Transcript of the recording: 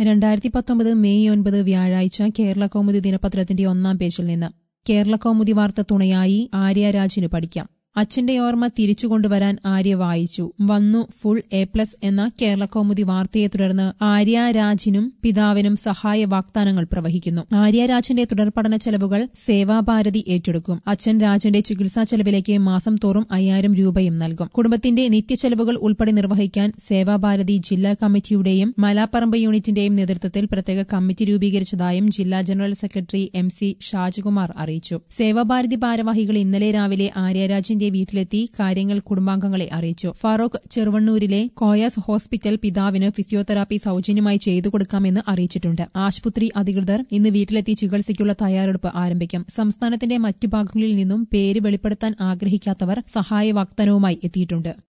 രണ്ടായിരത്തി പത്തൊമ്പത് മെയ് ഒൻപത് വ്യാഴാഴ്ച കേരള കൗമുദി ദിനപത്രത്തിന്റെ ഒന്നാം പേജിൽ നിന്ന് കേരള കൗമുദി വാർത്ത തുണയായി ആര്യ രാജിന് പഠിക്കാം അച്ഛന്റെ ഓർമ്മ തിരിച്ചു കൊണ്ടുവരാൻ ആര്യ വായിച്ചു വന്നു ഫുൾ എ പ്ലസ് എന്ന കേരള കൗമുദി വാർത്തയെ തുടർന്ന് ആര്യ രാജിനും പിതാവിനും സഹായ വാഗ്ദാനങ്ങൾ പ്രവഹിക്കുന്നു ആര്യ രാജിന്റെ തുടർപഠന ചെലവുകൾ സേവാഭാരതി ഏറ്റെടുക്കും അച്ഛൻ രാജന്റെ ചികിത്സാ ചെലവിലേക്ക് മാസം തോറും അയ്യായിരം രൂപയും നൽകും കുടുംബത്തിന്റെ നിത്യച്ചെലവുകൾ ഉൾപ്പെടെ നിർവഹിക്കാൻ സേവാഭാരതി ജില്ലാ കമ്മിറ്റിയുടെയും മലാപ്പറമ്പ് യൂണിറ്റിന്റെയും നേതൃത്വത്തിൽ പ്രത്യേക കമ്മിറ്റി രൂപീകരിച്ചതായും ജില്ലാ general secretary M C Shajakumar അറിയിച്ചു സേവാഭാരതി ഭാരവാഹികൾ ഇന്നലെ രാവിലെ ആര്യരാജിന്റെ വീട്ടിലെത്തി കാര്യങ്ങൾ കുടുംബാംഗങ്ങളെ അറിയിച്ചു ഫാറൂഖ് ചെറുവണ്ണൂരിലെ കോയാസ് ഹോസ്പിറ്റൽ പിതാവിന് ഫിസിയോതെറാപ്പി സൌജന്യമായി ചെയ്തു കൊടുക്കാമെന്ന് അറിയിച്ചിട്ടുണ്ട് ആശുപത്രി അധികൃതർ ഇന്ന് വീട്ടിലെത്തി ചികിത്സയ്ക്കുള്ള തയ്യാറെടുപ്പ് ആരംഭിക്കും സംസ്ഥാനത്തിന്റെ മറ്റു ഭാഗങ്ങളിൽ നിന്നും പേര് വെളിപ്പെടുത്താൻ ആഗ്രഹിക്കാത്തവർ സഹായ വാഗ്ദാനവുമായി എത്തിയിട്ടുണ്ട്